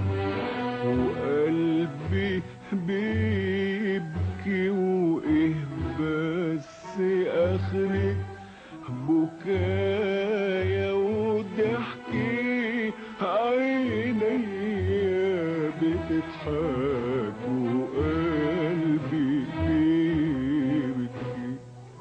وقلبي بيبكي وايه بس اخري بكايا وضحكي عيني بتضحك وقلبي بيبكي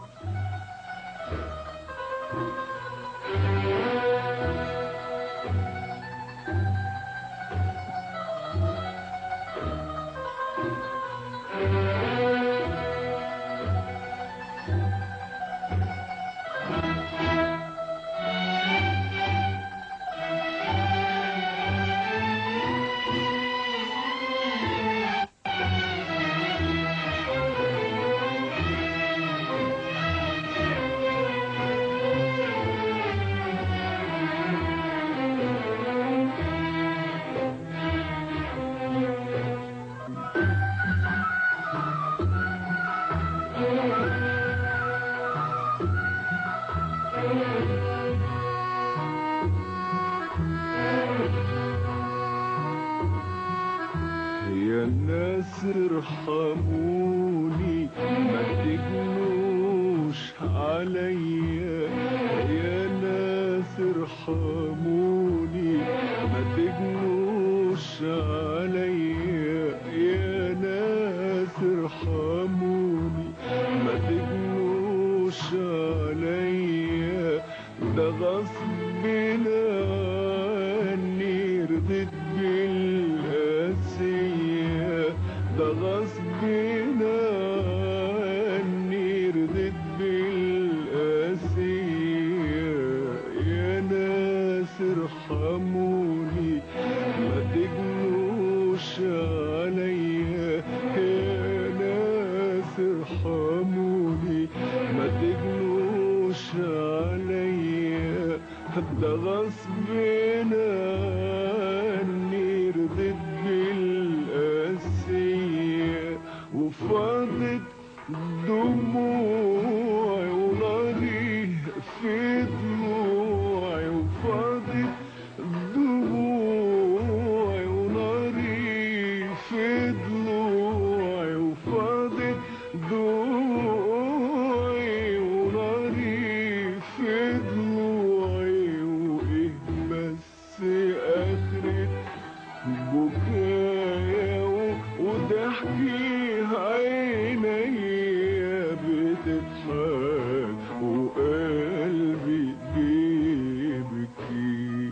يا ناس ارحموني ما تجنوش عليا يا ناس ارحموني ما تجنوش عليا يا ناس ارحموني ما تجنوش عليا ده غصب عني رضيت بالقاسية ده غصب عني رضيت بالقاسية يا ناس ارحموني ما تجنوش عليا يا ناس ارحموني ما تجنوش عليا ده غصب عني رضيت بالقاسية وفاضت دموعي وناري في دموعي وفاضت دموعي وناري في ضلوعي وفاضت دموعي وناري في ضلوعي وايه بس اخرة بكايا وضحكي عيني بتضحك وقلبي بيبكي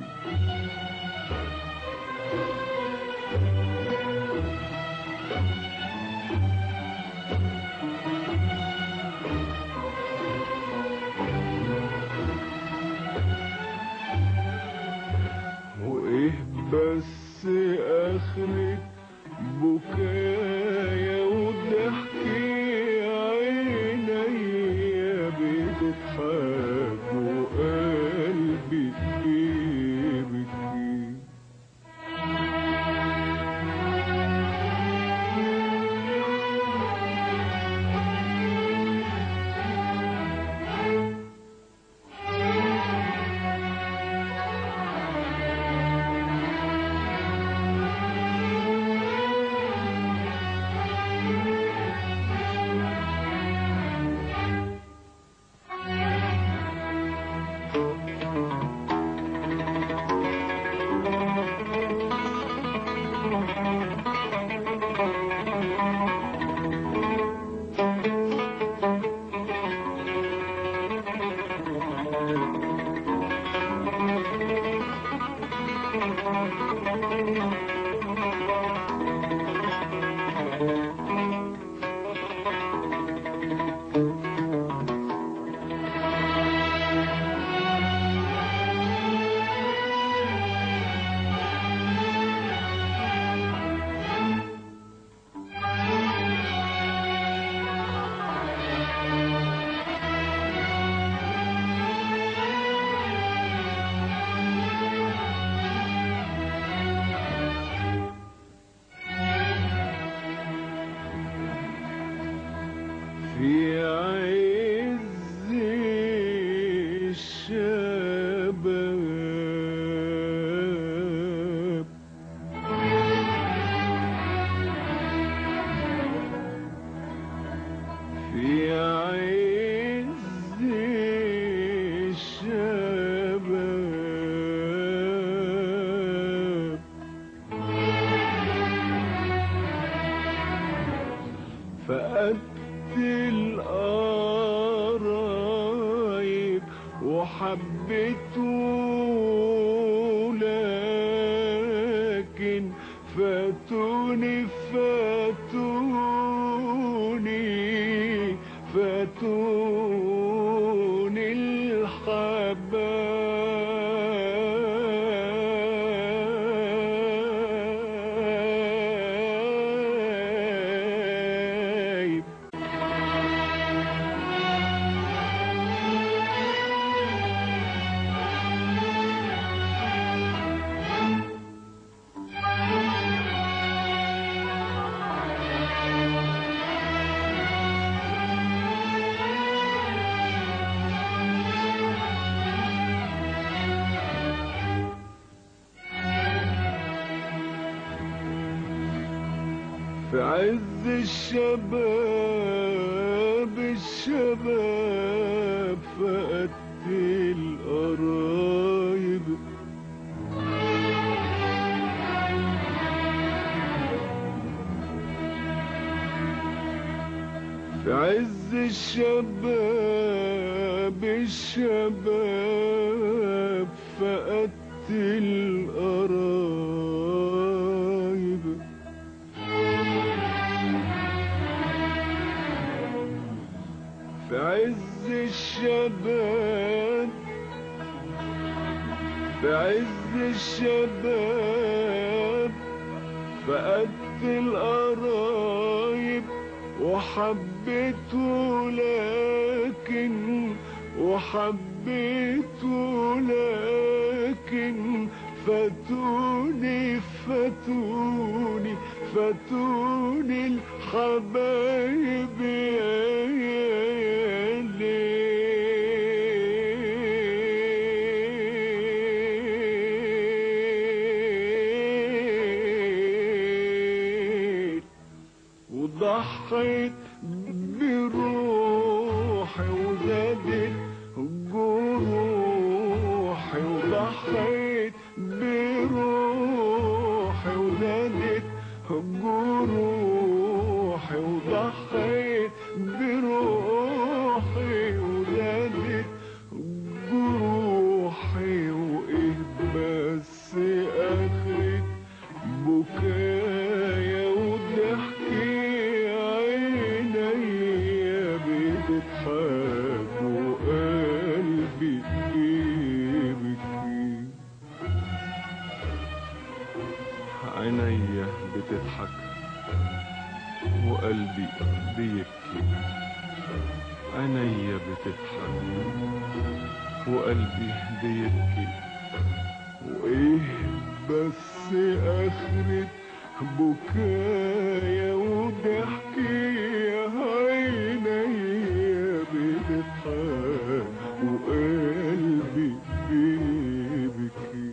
وايه بس اخرة بكايا وضحكي عيني بتضحك وقلبي بيبكي وحبيته لكن فاتوني فاتوني فاتوني الحبايب في عز الشباب الشباب فقدت القرايب في عز الشباب الشباب فقدت القرايب في عز الشباب في عز الشباب فقدت القرايب وحبيته لكن وحبيته لكن فاتوني فاتوني فاتوني الحبايب يا ليل وضحيت بروحي وزادت جروحي وضحيت بروحي وزادت جروحي وضحيت بروحي وزادت جروحي وايه بس اخرت بكايا وضحكي عينيا بتضحك وقلبي بيبكي عينيا بتضحك وقلبي بيبكي عينيا بتضحك وقلبي بيبكي وايه بس اخرت بكايا وضحكي عينيا بتضحك وقلبي بيبكي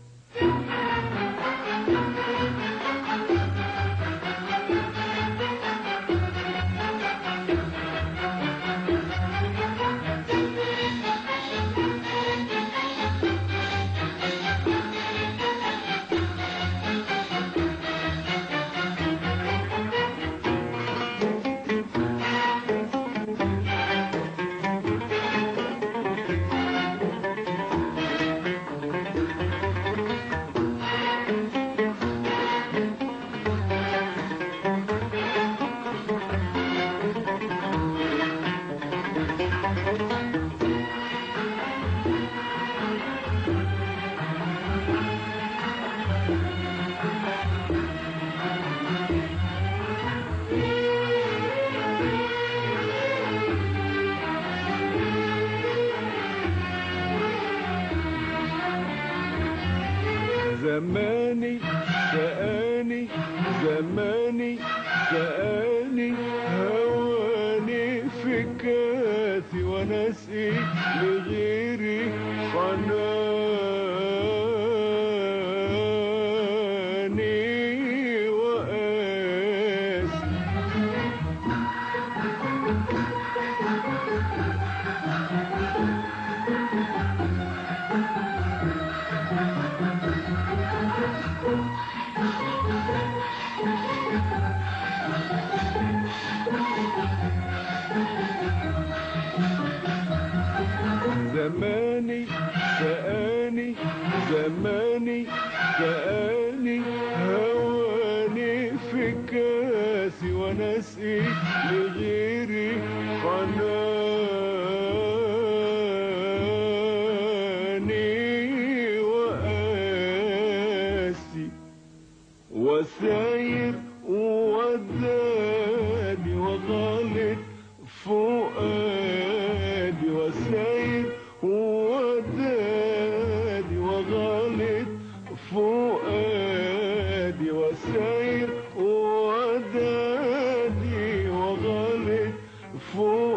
زماني سأني زماني سأني هواني في كاسي وانا اسقي لغيري حناني وقاسي زماني سقاني زماني سقاني هواني في كاسي وانا اسقي لغيري حناني وقاسي وساير وداني وغلط فؤادي وساير وداني وغلط فؤادي وساير وداني وغلط فؤادي